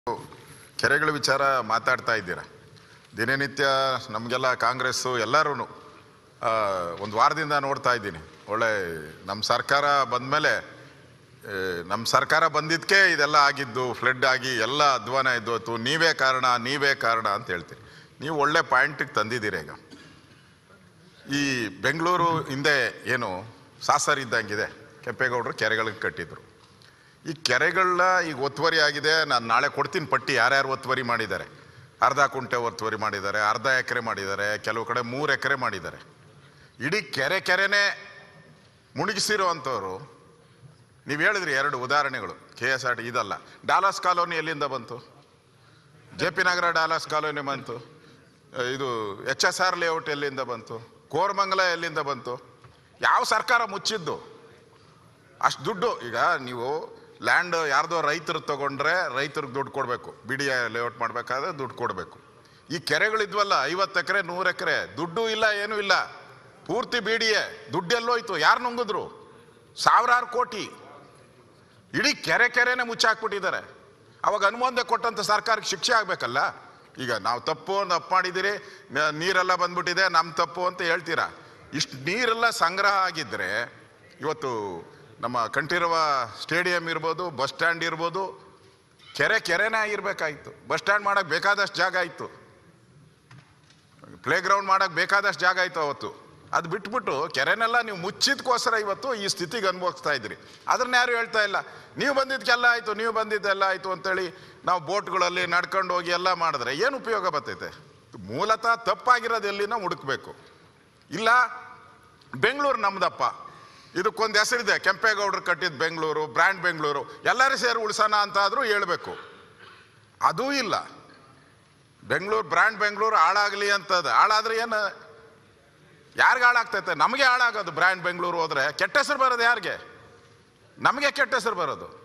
ಕೆರೆಗಳ ವಿಚಾರ ಮಾತಾಡ್ತಾ ಇದ್ದೀರಾ ದಿನನಿತ್ಯ ನಮಗೆಲ್ಲ ಕಾಂಗ್ರೆಸ್ಸು ಎಲ್ಲರೂ ಒಂದು ವಾರದಿಂದ ನೋಡ್ತಾ ಇದ್ದೀನಿ ಒಳ್ಳೆ ನಮ್ಮ ಸರ್ಕಾರ ಬಂದಮೇಲೆ ನಮ್ಮ ಸರ್ಕಾರ ಬಂದಿದ್ದಕ್ಕೆ ಇದೆಲ್ಲ ಆಗಿದ್ದು ಫ್ಲಡ್ ಆಗಿ ಎಲ್ಲ ಅಧ್ವಾನ ಇದ್ದೋತು ನೀವೇ ಕಾರಣ ನೀವೇ ಕಾರಣ ಅಂತ ಹೇಳ್ತೀರಿ ನೀವು ಒಳ್ಳೆ ಪಾಯಿಂಟಿಗೆ ತಂದಿದ್ದೀರಿ ಈಗ ಈ ಬೆಂಗಳೂರು ಹಿಂದೆ ಏನು ಸಾಸರ್ ಇದ್ದಂಗಿದೆ ಕೆಂಪೇಗೌಡರು ಕೆರೆಗಳಿಗೆ ಕಟ್ಟಿದ್ರು ಈ ಕೆರೆಗಳನ್ನ ಈಗ ಒತ್ತುವರಿ ಆಗಿದೆ ನಾನು ನಾಳೆ ಕೊಡ್ತೀನಿ ಪಟ್ಟಿ ಯಾರ್ಯಾರು ಒತ್ತುವರಿ ಮಾಡಿದ್ದಾರೆ ಅರ್ಧ ಕುಂಟೆ ಒತ್ತುವರಿ ಮಾಡಿದ್ದಾರೆ ಅರ್ಧ ಎಕರೆ ಮಾಡಿದ್ದಾರೆ ಕೆಲವು ಕಡೆ ಮೂರು ಎಕರೆ ಮಾಡಿದ್ದಾರೆ ಇಡೀ ಕೆರೆ ಕೆರೆನೇ ಮುಳುಗಿಸಿರೋ ಅಂಥವ್ರು ನೀವು ಹೇಳಿದ್ರಿ ಎರಡು ಉದಾಹರಣೆಗಳು ಕೆ ಎಸ್ ಆರ್ ಟಿ ಇದಲ್ಲ ಡಾಲಸ್ ಕಾಲೋನಿ ಎಲ್ಲಿಂದ ಬಂತು J P Nagar Dallas colony ಬಂತು ಅಹ್, ಇದು ಎಚ್ ಎಸ್ ಆರ್ ಲೇಔಟ್ ಎಲ್ಲಿಂದ ಬಂತು ಕೋರಮಂಗಲ ಎಲ್ಲಿಂದ ಬಂತು ಯಾವ ಸರ್ಕಾರ ಮುಚ್ಚಿದ್ದು ಅಷ್ಟು ದುಡ್ಡು ಈಗ ನೀವು ಲ್ಯಾಂಡ್ ಯಾರ್ದೋ ರೈತರು ತಗೊಂಡ್ರೆ ರೈತರಿಗೆ ದುಡ್ಡು ಕೊಡಬೇಕು ಬಿ ಡಿ ಲೇಔಟ್ ಮಾಡಬೇಕಾದ್ರೆ ದುಡ್ಡು ಕೊಡಬೇಕು ಈ ಕೆರೆಗಳಿದ್ವಲ್ಲ ಐವತ್ತು ಎಕರೆ ನೂರು ಎಕರೆ ದುಡ್ಡು ಇಲ್ಲ ಏನೂ ಇಲ್ಲ ಪೂರ್ತಿ ಬಿ ಡಿ ಎ ದುಡ್ಡೆಲ್ಲೋಯ್ತು ಯಾರು ನುಂಗಿದ್ರು ಸಾವಿರಾರು ಕೋಟಿ ಇಡೀ ಕೆರೆ ಕೆರೆನೇ ಮುಚ್ಚಾಕ್ಬಿಟ್ಟಿದ್ದಾರೆ ಅವಾಗ ಅನುಮೋದನೆ ಕೊಟ್ಟಂತ ಸರ್ಕಾರಕ್ಕೆ ಶಿಕ್ಷೆ ಆಗಬೇಕಲ್ಲ ಈಗ ನಾವು ತಪ್ಪು ತಪ್ಪು ಮಾಡಿದ್ದೀರಿ ನ- ನೀರೆಲ್ಲ ಬಂದ್ಬಿಟ್ಟಿದೆ ನಮ್ಮ ತಪ್ಪು ಅಂತ ಹೇಳ್ತೀರಾ ಇಷ್ಟು ನೀರೆಲ್ಲ ಸಂಗ್ರಹ ಆಗಿದ್ದರೆ ಇವತ್ತು ನಮ್ಮ ಕಂಠೀರವ ಸ್ಟೇಡಿಯಂ ಇರ್ಬೋದು ಬಸ್ ಸ್ಟ್ಯಾಂಡ್ ಇರ್ಬೋದು ಕೆರೆ ಕೆರೆನೇ ಆಗಿರ್ಬೇಕಾಯ್ತು ಬಸ್ ಸ್ಟ್ಯಾಂಡ್ ಮಾಡಕ್ಕೆ ಬೇಕಾದಷ್ಟು ಜಾಗ ಇತ್ತು ಪ್ಲೇ ಗ್ರೌಂಡ್ ಮಾಡಕ್ಕೆ ಬೇಕಾದಷ್ಟು ಜಾಗ ಇತ್ತು ಅವತ್ತು ಅದು ಬಿಟ್ಬಿಟ್ಟು ಕೆರೆನೆಲ್ಲ ನೀವು ಮುಚ್ಚಿದ್ಕೋಸ್ಕರ ಇವತ್ತು ಈ ಸ್ಥಿತಿಗೆ ಅನುಭವಿಸ್ತಾ ಇದ್ರಿ ಅದನ್ನ ಯಾರು ಹೇಳ್ತಾ ಇಲ್ಲ ನೀವು ಬಂದಿದ್ದಕ್ಕೆಲ್ಲ ಆಯಿತು ನೀವು ಬಂದಿದ್ದೆಲ್ಲ ಆಯಿತು ಅಂತೇಳಿ ನಾವು ಬೋಟ್ಗಳಲ್ಲಿ ನಡ್ಕೊಂಡು ಹೋಗಿ ಎಲ್ಲ ಮಾಡಿದ್ರೆ ಏನು ಉಪಯೋಗ ಬರ್ತೈತೆ ಮೂಲತಃ ತಪ್ಪಾಗಿರೋದು ಎಲ್ಲಿನ ಹುಡುಕ್ಬೇಕು ಇಲ್ಲ ಬೆಂಗಳೂರು ನಮ್ದಪ್ಪ ಇದಕ್ಕೊಂದು ಹೆಸರಿದೆ ಕೆಂಪೇಗೌಡರು ಕಟ್ಟಿದ ಬೆಂಗಳೂರು ಬ್ರ್ಯಾಂಡ್ ಬೆಂಗಳೂರು ಎಲ್ಲರೂ ಸೇರಿ ಉಳಿಸೋಣ ಅಂತ ಆದರೂ ಹೇಳ್ಬೇಕು ಅದೂ ಇಲ್ಲ ಬೆಂಗಳೂರು ಬ್ರ್ಯಾಂಡ್ ಬೆಂಗಳೂರು ಹಾಳಾಗಲಿ ಅಂತದ ಹಾಳಾದ್ರೆ ಏನು ಯಾರಿಗೆ ಹಾಳಾಗ್ತೈತೆ ನಮಗೆ ಹಾಳಾಗೋದು ಬ್ರ್ಯಾಂಡ್ ಬೆಂಗಳೂರು ಹೋದ್ರೆ ಕೆಟ್ಟ ಹೆಸರು ಬರೋದು ಯಾರಿಗೆ ನಮಗೆ ಕೆಟ್ಟ ಹೆಸರು ಬರೋದು